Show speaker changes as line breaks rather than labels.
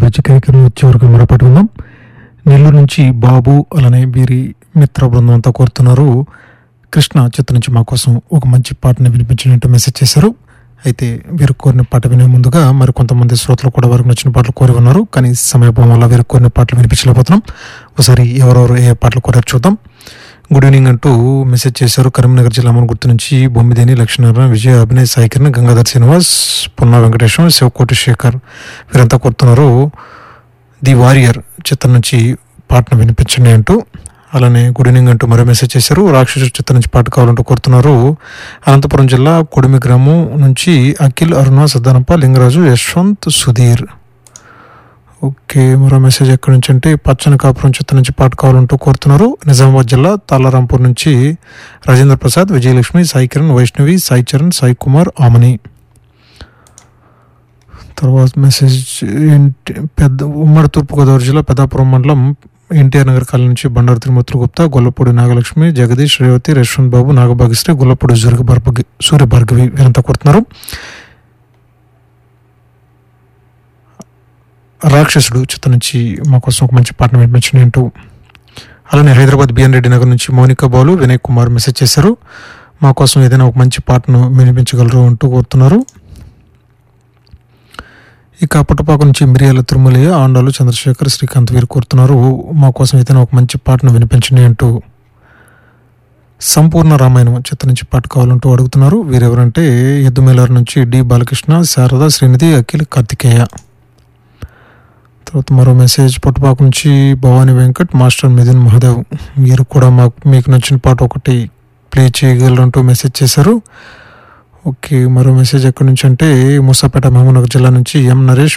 అభిరుచి కార్యక్రమం వచ్చే వరకు మరపటి ఉందాం నెల్లూరు నుంచి బాబు అలానే వీరి మిత్ర బృందం అంతా కోరుతున్నారు కృష్ణ చిత్ర నుంచి మా కోసం ఒక మంచి పాటను వినిపించినట్టు మెసేజ్ చేశారు అయితే వీరు కోరిన పాట వినే ముందుగా మరి కొంతమంది శ్రోతలు కూడా వారికి నచ్చిన పాటలు కోరి ఉన్నారు కానీ సమయభావం వల్ల వీరు కోరిన పాటలు వినిపించలేకపోతున్నాం ఒకసారి ఎవరెవరు ఏ పాటలు కోరారు చూద్దాం గుడ్ ఈవినింగ్ అంటూ మెసేజ్ చేశారు కరీంనగర్ జిల్లా మన గుర్తు నుంచి బొమ్మిదేని లక్ష్మీనారాయణ విజయ అభినయ్ సాయికిరణ్ గంగాధర్ శ్రీనివాస్ పున్నా వెంకటేశ్వరం శివకోటి శేఖర్ వీరంతా కోరుతున్నారు ది వారియర్ చిత్రం నుంచి పాటను వినిపించండి అంటూ అలానే గుడ్ ఈవినింగ్ అంటూ మరో మెసేజ్ చేశారు రాక్షసు చిత్రం నుంచి పాట కావాలంటూ కోరుతున్నారు అనంతపురం జిల్లా కొడిమి గ్రామం నుంచి అఖిల్ అరుణ సద్దనప్ప లింగరాజు యశ్వంత్ సుధీర్ ఓకే మరో మెసేజ్ ఎక్కడి నుంచి అంటే పచ్చని కాపురం చిత్రం నుంచి పాట కావాలంటూ కోరుతున్నారు నిజామాబాద్ జిల్లా తాలారాంపూర్ నుంచి రాజేంద్ర ప్రసాద్ విజయలక్ష్మి సాయి కిరణ్ వైష్ణవి సాయి చరణ్ సాయి కుమార్ ఆమని తర్వాత మెసేజ్ ఏంటి పెద్ద ఉమ్మడి తూర్పుగోదావరి జిల్లా పెద్దాపురం మండలం ఎన్టీఆర్ నగర్ కాలనీ నుంచి బండారు తిరుమూర్తులు గుప్తా గొల్లపూడి నాగలక్ష్మి జగదీష్ రేవతి యశ్వంత్ బాబు నాగభాగ్యశ్రీ గొల్లపూడి సూర్య భార్గవి సూర్య భార్గవి వీరంతా కోరుతున్నారు రాక్షసుడు చిత్రం నుంచి మా కోసం ఒక మంచి పాటను వినిపించండి అంటూ అలానే హైదరాబాద్ బిఎన్ రెడ్డి నగర్ నుంచి మౌనిక బాలు వినయ్ కుమార్ మెసేజ్ చేశారు మా కోసం ఏదైనా ఒక మంచి పాటను వినిపించగలరు అంటూ కోరుతున్నారు ఇక పుట్టపాక నుంచి మిరియాల తిరుమలయ్య ఆండాలు చంద్రశేఖర్ శ్రీకాంత్ వీరు కోరుతున్నారు మా కోసం ఏదైనా ఒక మంచి పాటను వినిపించండి అంటూ సంపూర్ణ రామాయణం చిత్రం నుంచి పాట కావాలంటూ అడుగుతున్నారు వీరెవరంటే ఎద్దుమేలారు నుంచి డి బాలకృష్ణ శారద శ్రీనిధి అఖిల్ కార్తికేయ తర్వాత మరో మెసేజ్ పుట్టపాక నుంచి భవానీ వెంకట్ మాస్టర్ మిథున్ మహదేవ్ వీరు కూడా మాకు మీకు నచ్చిన పాట ఒకటి ప్లే చేయగలరంటూ మెసేజ్ చేశారు ఓకే మరో మెసేజ్ ఎక్కడి నుంచి అంటే మూసాపేట మహబూబ్నగర్ జిల్లా నుంచి ఎం నరేష్